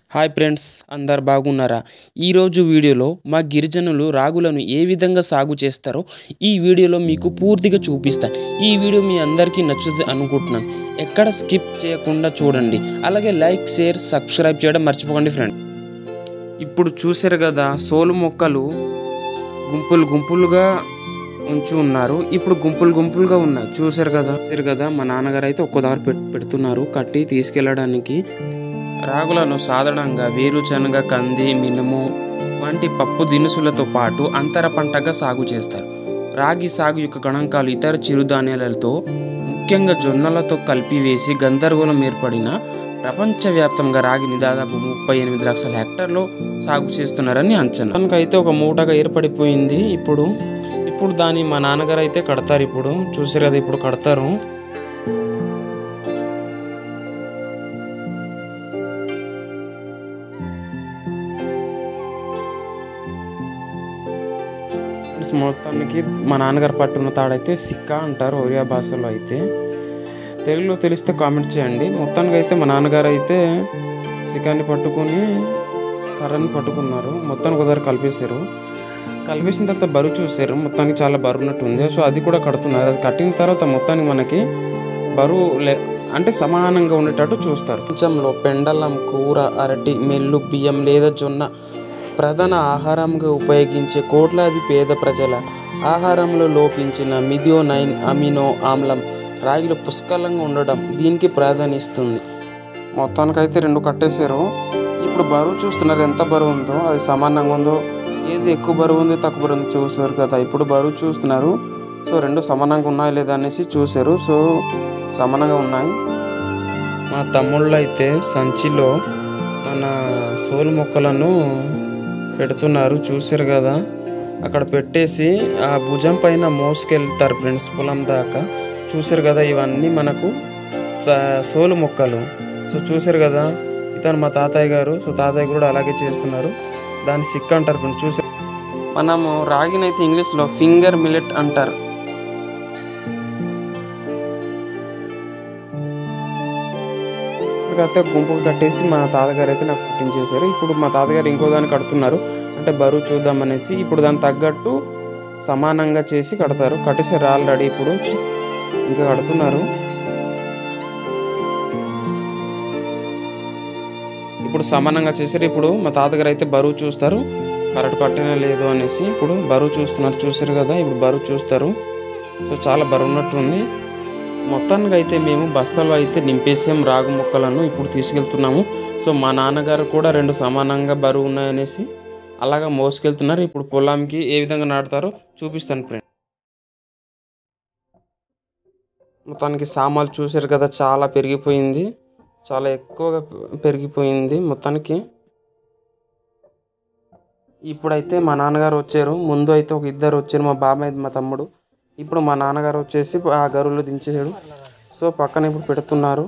hi friends అందరు బాగున్నారా ఈరోజు వీడియోలో మా గిరిజనులు రాగులను ఏ విధంగా సాగు చేస్తారో ఈ వీడియోలో మీకు పూర్తిగా చూపిస్తాను ఈ వీడియో మీ అందరికీ నచ్చుతుంది అనుకుంటున్నాను ఎక్కడ స్కిప్ చేయకుండా చూడండి అలాగే లైక్ షేర్ సబ్స్క్రైబ్ చేయడం మర్చిపోకండి ఫ్రెండ్ ఇప్పుడు చూసారు కదా సోలు మొక్కలు గుంపులు గుంపులుగా ఉంచి ఉన్నారు ఇప్పుడు గుంపులు గుంపులుగా ఉన్నాయి చూసారు కదా చూసారు కదా మా నాన్నగారు అయితే ఒక్కో దగ్గర పెట్ పెడుతున్నారు కట్టి తీసుకెళ్ళడానికి రాగులను సాధారణంగా వేరుశనగ కంది మినుము వంటి పప్పు దినుసులతో పాటు అంతర పంటగా సాగు చేస్తారు రాగి సాగు యొక్క గణాంకాలు ఇతర చిరుధాన్యాలతో ముఖ్యంగా జొన్నలతో కలిపివేసి గందరగోళం ఏర్పడిన ప్రపంచవ్యాప్తంగా రాగిని దాదాపు ముప్పై ఎనిమిది లక్షల హెక్టార్లో సాగు చేస్తున్నారని అంచనా అయితే ఒక మూటగా ఏర్పడిపోయింది ఇప్పుడు ఇప్పుడు దాన్ని మా నాన్నగారు అయితే కడతారు ఇప్పుడు చూసారు కదా ఇప్పుడు కడతారు ఫ్రెండ్స్ మొత్తానికి మా నాన్నగారు పట్టున్న తాడైతే సిక్కా అంటారు ఒరియా భాషలో అయితే తెలుగులో తెలిస్తే కామెంట్ చేయండి మొత్తానికి అయితే మా నాన్నగారు అయితే సిక్కాన్ని పట్టుకొని కర్రని పట్టుకున్నారు మొత్తానికి ఒకసారి కలిపేశారు కలిపేసిన తర్వాత బరువు చూసారు మొత్తానికి చాలా బరువు ఉన్నట్టు ఉంది సో అది కూడా కడుతున్నారు అది కట్టిన తర్వాత మొత్తానికి మనకి బరువు లే అంటే సమానంగా ఉండేటట్టు చూస్తారు కొంచెంలో పెండలం కూర అరటి మెల్లు బియ్యం లేదా జొన్న ప్రధాన ఆహారంగా ఉపయోగించే కోట్లాది పేద ప్రజల ఆహారంలో లోపించిన మిథియోనైన్ అమినో ఆమ్లం రాగిలో పుష్కలంగా ఉండడం దీనికి ప్రాధాన్యస్తుంది మొత్తానికైతే రెండు కట్టేశారు ఇప్పుడు బరువు చూస్తున్నారు ఎంత బరువు ఉందో అది సమానంగా ఉందో ఏది ఎక్కువ బరువు ఉంది తక్కువ బరువు ఉంది చూసారు కదా ఇప్పుడు బరువు చూస్తున్నారు సో రెండు సమానంగా ఉన్నాయి లేదా అనేసి చూశారు సో సమానంగా ఉన్నాయి మా తమ్ముళ్ళు అయితే సంచిలో మన సోలు మొక్కలను పెడుతున్నారు చూసారు కదా అక్కడ పెట్టేసి ఆ భుజం పైన మోసుకెళ్తారు ఫ్రెండ్స్ పొలం దాకా చూసారు కదా ఇవన్నీ మనకు సోలు మొక్కలు సో చూసారు కదా ఇతను మా తాతయ్య గారు సో తాతయ్య కూడా అలాగే చేస్తున్నారు దాన్ని సిక్ అంటారు ఫ్రెండ్స్ చూసారు మనము రాగినైతే ఇంగ్లీష్లో ఫింగర్ మిలెట్ అంటారు అయితే గుంపుకు కట్టేసి మా తాతగారు అయితే నాకు పుట్టించేశారు ఇప్పుడు మా తాతగారు ఇంకో దాన్ని కడుతున్నారు అంటే బరువు చూద్దామనేసి ఇప్పుడు దాన్ని తగ్గట్టు సమానంగా చేసి కడతారు కట్టేసారు ఆల్రెడీ ఇప్పుడు ఇంకా కడుతున్నారు ఇప్పుడు సమానంగా చేశారు ఇప్పుడు మా తాతగారు అయితే బరువు చూస్తారు కరెక్ట్ కట్టినా లేదు అనేసి ఇప్పుడు బరువు చూస్తున్నారు చూసారు కదా ఇప్పుడు బరువు చూస్తారు సో చాలా బరువు ఉన్నట్టుంది మొత్తానికి అయితే మేము బస్తాలో అయితే నింపేసాం రాగు మొక్కలను ఇప్పుడు తీసుకెళ్తున్నాము సో మా నాన్నగారు కూడా రెండు సమానంగా బరువు ఉన్నాయనేసి అలాగా మోసుకెళ్తున్నారు ఇప్పుడు పొలానికి ఏ విధంగా నాటుతారో చూపిస్తాను ఫ్రెండ్ మొత్తానికి సామాన్లు చూసారు కదా చాలా పెరిగిపోయింది చాలా ఎక్కువగా పెరిగిపోయింది మొత్తానికి ఇప్పుడైతే మా నాన్నగారు వచ్చారు ముందు అయితే ఒక ఇద్దరు వచ్చారు మా బాబాయ్ మా తమ్ముడు ఇప్పుడు మా నాన్నగారు వచ్చేసి ఆ గరువులో దించేసాడు సో పక్కన ఇప్పుడు పెడుతున్నారు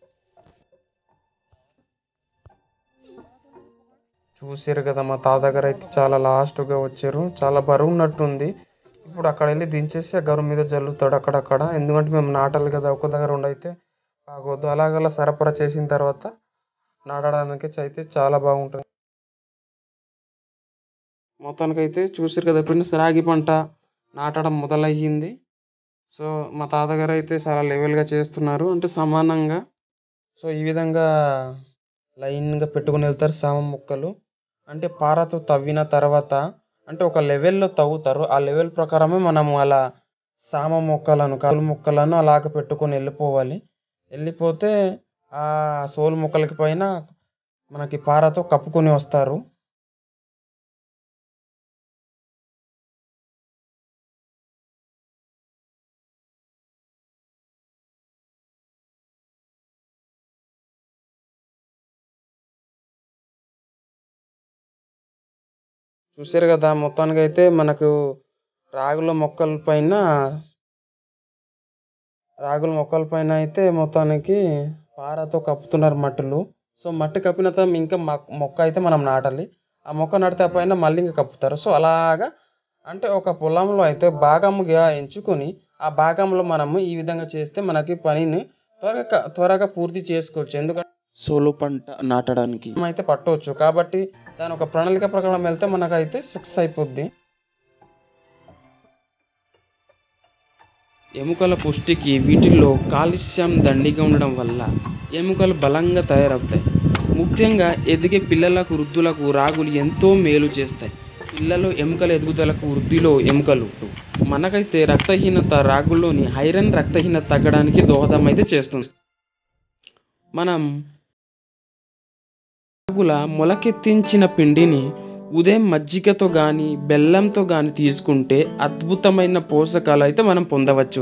చూసారు కదా మా తాతగారు అయితే చాలా లాస్ట్గా వచ్చారు చాలా బరువు ఉన్నట్టుంది ఇప్పుడు అక్కడ వెళ్ళి దించేసి ఆ గరువు మీద జల్లుతాడు అక్కడక్కడ ఎందుకంటే మేము నాటాలి కదా ఒక దగ్గర ఉండైతే బాగోద్దు అలాగలా సరఫరా చేసిన తర్వాత నాటడానికి అయితే చాలా బాగుంటుంది మొత్తానికైతే చూసారు కదా ఫ్రెండ్స్ రాగి పంట నాటడం మొదలయ్యింది సో మా తాతగారు అయితే చాలా లెవెల్గా చేస్తున్నారు అంటే సమానంగా సో ఈ విధంగా లైన్గా పెట్టుకుని వెళ్తారు సామ మొక్కలు అంటే పారతో తవ్విన తర్వాత అంటే ఒక లెవెల్లో తవ్వుతారు ఆ లెవెల్ ప్రకారమే మనము అలా సామ మొక్కలను కలు మొక్కలను అలాగ పెట్టుకొని వెళ్ళిపోవాలి వెళ్ళిపోతే ఆ సోలు మొక్కలకి పైన మనకి పారతో కప్పుకొని వస్తారు చూసారు కదా మొత్తానికి అయితే మనకు రాగుల మొక్కల పైన రాగుల మొక్కల పైన అయితే మొత్తానికి పారతో కప్పుతున్నారు మట్టులు సో మట్టి కప్పిన తర్వాత ఇంకా మొక్క అయితే మనం నాటాలి ఆ మొక్క నాటితే ఆ పైన మళ్ళీ ఇంకా కప్పుతారు సో అలాగా అంటే ఒక పొలంలో అయితే భాగముగా ఎంచుకొని ఆ భాగంలో మనము ఈ విధంగా చేస్తే మనకి పనిని త్వరగా త్వరగా పూర్తి చేసుకోవచ్చు ఎందుకంటే సోలో పంట నాటడానికి అయితే పట్టవచ్చు కాబట్టి దాని ఒక ప్రణాళిక ప్రకారం వెళ్తే మనకైతే సక్సెస్ అయిపోద్ది ఎముకల పుష్టికి వీటిల్లో కాల్షియం దండిగా ఉండడం వల్ల ఎముకలు బలంగా తయారవుతాయి ముఖ్యంగా ఎదిగే పిల్లలకు వృద్ధులకు రాగులు ఎంతో మేలు చేస్తాయి పిల్లలు ఎముకల ఎదుగుదలకు వృద్ధిలో ఎముకలు మనకైతే రక్తహీనత రాగుల్లోని ఐరన్ రక్తహీనత తగ్గడానికి దోహదం అయితే చేస్తుంది మనం రాగుల మొలకెత్తించిన పిండిని ఉదయం మజ్జిగతో కానీ బెల్లంతో కానీ తీసుకుంటే అద్భుతమైన పోషకాలు అయితే మనం పొందవచ్చు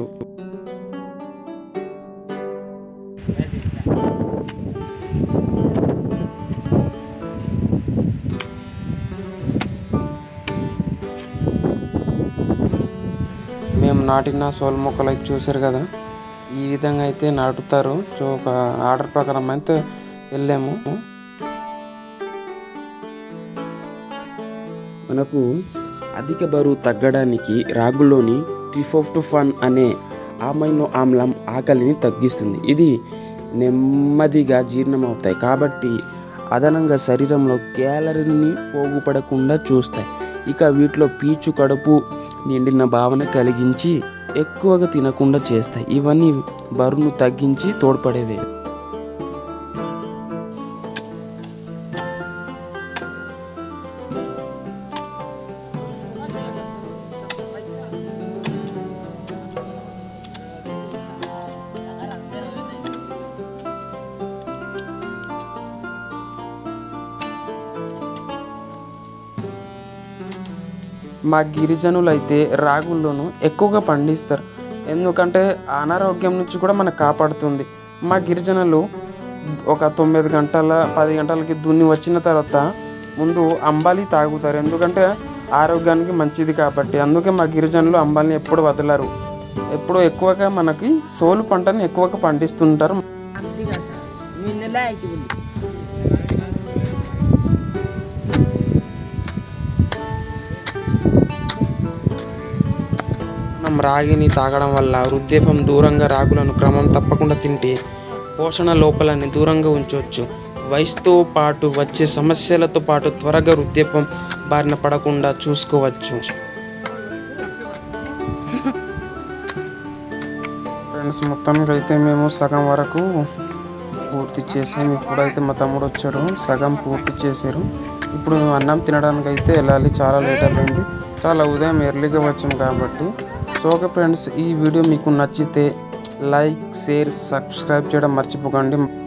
మేము నాటిన సోల్ మొక్కలు అయితే చూసారు కదా ఈ విధంగా అయితే నాటుతారు సో ఒక ఆర్డర్ ప్రకారం అయితే వెళ్ళాము మనకు అధిక బరువు తగ్గడానికి రాగుల్లోని ట్రిఫోఫ్టుఫాన్ అనే ఆమైనో ఆమ్లం ఆకలిని తగ్గిస్తుంది ఇది నెమ్మదిగా జీర్ణమవుతాయి కాబట్టి అదనంగా శరీరంలో క్యాలరీని పోగుపడకుండా చూస్తాయి ఇక వీటిలో పీచు కడుపు నిండిన భావన కలిగించి ఎక్కువగా తినకుండా చేస్తాయి ఇవన్నీ బరువును తగ్గించి తోడ్పడేవే మా గిరిజనులు అయితే రాగుల్లోనూ ఎక్కువగా పండిస్తారు ఎందుకంటే అనారోగ్యం నుంచి కూడా మనకు కాపాడుతుంది మా గిరిజనులు ఒక తొమ్మిది గంటల పది గంటలకి దున్ని వచ్చిన తర్వాత ముందు అంబాలి తాగుతారు ఎందుకంటే ఆరోగ్యానికి మంచిది కాబట్టి అందుకే మా గిరిజనులు అంబాలిని ఎప్పుడు వదలరు ఎప్పుడు ఎక్కువగా మనకి సోలు పంటని ఎక్కువగా పండిస్తుంటారు మనం రాగిని తాగడం వల్ల వృద్ధాప్యం దూరంగా రాగులను క్రమం తప్పకుండా తింటే పోషణ లోపలని దూరంగా ఉంచవచ్చు వయసుతో పాటు వచ్చే సమస్యలతో పాటు త్వరగా వృద్ధాప్యం బారిన పడకుండా చూసుకోవచ్చు ఫ్రెండ్స్ మొత్తానికి అయితే మేము సగం వరకు పూర్తి చేసాము ఇప్పుడైతే మా తమ్ముడు వచ్చాడు సగం పూర్తి చేశారు ఇప్పుడు మేము అన్నం తినడానికి అయితే వెళ్ళాలి చాలా లేట్ అయిపోయింది చాలా ఉదయం ఎర్లీగా వచ్చాం కాబట్టి సో ఓకే ఫ్రెండ్స్ ఈ వీడియో మీకు నచ్చితే లైక్ షేర్ సబ్స్క్రైబ్ చేయడం మర్చిపోకండి